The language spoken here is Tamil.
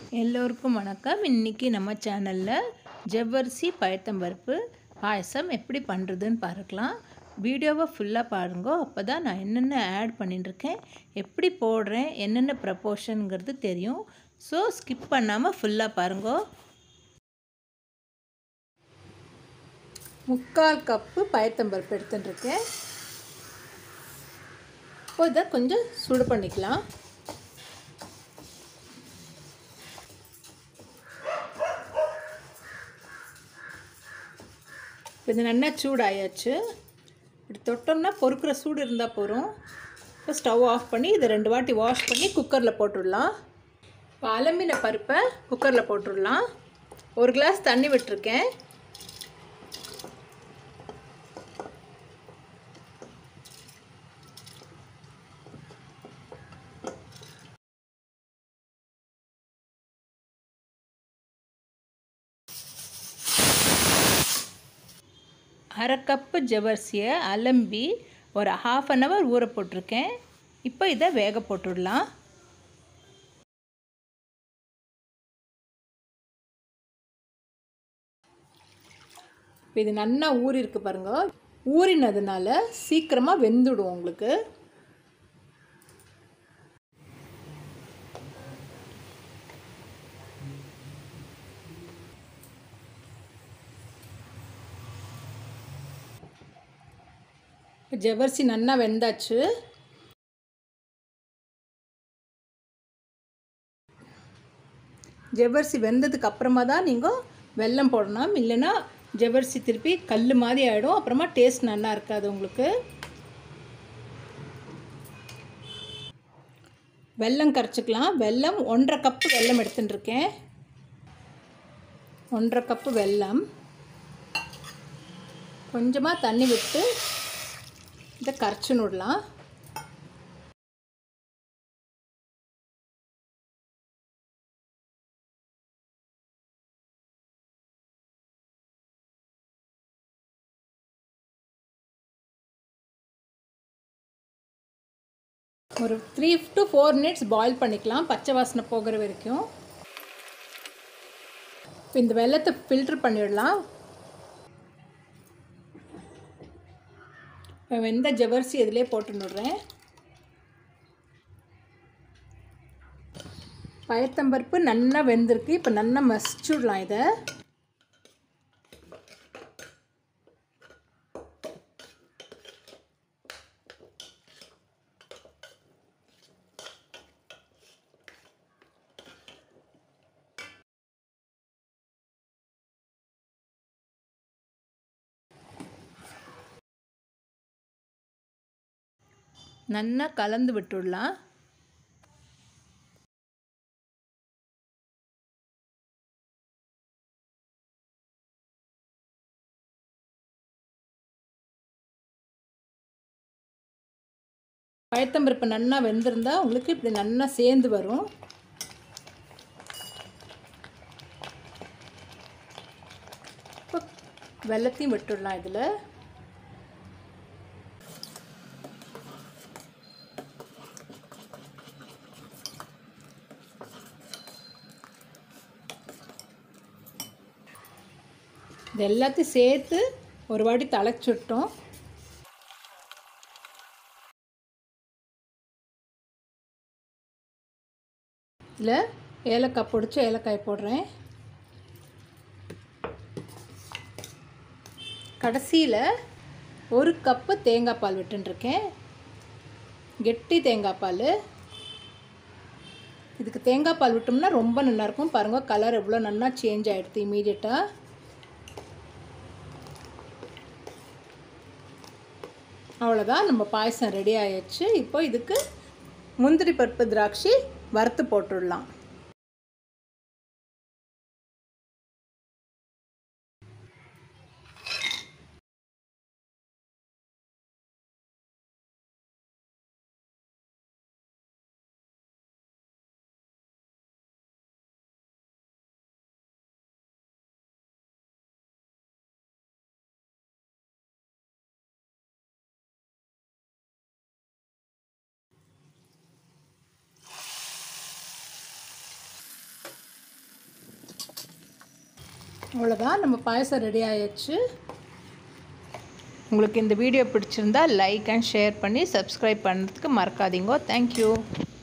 எல்லோருக்கும் வணக்கம் இன்றைக்கி நம்ம சேனலில் ஜவ்வரிசி பயத்தம்பருப்பு பாயசம் எப்படி பண்ணுறதுன்னு பார்க்கலாம் வீடியோவை ஃபுல்லாக பாருங்க அப்போ தான் நான் என்னென்ன ஆட் பண்ணிட்டுருக்கேன் எப்படி போடுறேன் என்னென்ன ப்ரப்போர்ஷனுங்கிறது தெரியும் ஸோ ஸ்கிப் பண்ணாமல் ஃபுல்லாக பாருங்க முக்கால் கப்பு பயத்தம்பருப்பு எடுத்துட்டுருக்கேன் இப்போ இதை கொஞ்சம் சுடு பண்ணிக்கலாம் இப்போ இது நல்லா சூடாயாச்சு இப்படி தொட்டோம்னா பொறுக்கிற சூடு இருந்தால் போகிறோம் இப்போ ஸ்டவ் ஆஃப் பண்ணி இதை ரெண்டு வாட்டி வாஷ் பண்ணி குக்கரில் போட்டுடலாம் இப்போ அலம்பின பருப்பை குக்கரில் போட்டுடலாம் ஒரு கிளாஸ் தண்ணி விட்டுருக்கேன் அரை கப்பு ஜவரிசியை அலம்பி ஒரு ஹாஃப் அன் ஹவர் ஊற போட்டிருக்கேன் இப்போ இதை வேக போட்டுடலாம் இப்போ இது நல்லா ஊறி இருக்கு பாருங்க ஊறினதுனால சீக்கிரமாக வெந்துடும் உங்களுக்கு ஜவ்வரிசி நல்லா வெந்தாச்சு ஜவ்வரிசி வெந்ததுக்கு அப்புறமா தான் நீங்கள் வெல்லம் போடணும் இல்லைன்னா ஜவ்வரிசி திருப்பி கல் மாதிரி ஆகிடும் அப்புறமா டேஸ்ட் நல்லா இருக்காது உங்களுக்கு வெல்லம் கரைச்சிக்கலாம் வெல்லம் ஒன்றரை கப்பு வெல்லம் எடுத்துட்டுருக்கேன் ஒன்றரை கப்பு வெல்லம் கொஞ்சமாக தண்ணி விட்டு இதை கரைச்சி விடலாம் ஒரு three to four minutes boil பண்ணிக்கலாம் பச்சை வாசனை போகிற வரைக்கும் இப்போ இந்த வெள்ளத்தை ஃபில்ட்ரு பண்ணிடலாம் இப்போ வெந்த ஜவரிசி இதிலே போட்டுன்னுடுறேன் பயத்தம்பருப்பு நல்லா வெந்திருக்கு இப்போ நல்லா மசிச்சுடலாம் இதை நல்லா கலந்து விட்டுடலாம் பழத்தம்பருப்பு நல்லா வெந்திருந்தா உங்களுக்கு இப்படி நல்லா சேர்ந்து வரும் இப்போ வெள்ளத்தையும் விட்டுடலாம் இதில் இது எல்லாத்தையும் சேர்த்து ஒரு வாட்டி தலைச்சுட்டோம் இதில் ஏலக்காய் பிடிச்சி ஏலக்காய் போடுறேன் கடைசியில் ஒரு கப்பு தேங்காய் பால் விட்டுருக்கேன் கெட்டி தேங்காய் பால் இதுக்கு தேங்காய் பால் விட்டோம்னா ரொம்ப நல்லாயிருக்கும் பாருங்கள் கலர் எவ்வளோ நல்லா சேஞ்ச் ஆகிடுது இமீடியட்டாக அவ்வளோதான் நம்ம பாயசம் ரெடி ஆயிடுச்சு இப்போ இதுக்கு முந்திரி பருப்பு திராட்சை வறுத்து போட்டுடலாம் அவ்வளோதான் நம்ம பாயசம் ரெடி ஆயிடுச்சு உங்களுக்கு இந்த வீடியோ பிடிச்சிருந்தா லைக் அண்ட் ஷேர் பண்ணி சப்ஸ்கிரைப் பண்ணுறதுக்கு மறக்காதீங்க தேங்க்யூ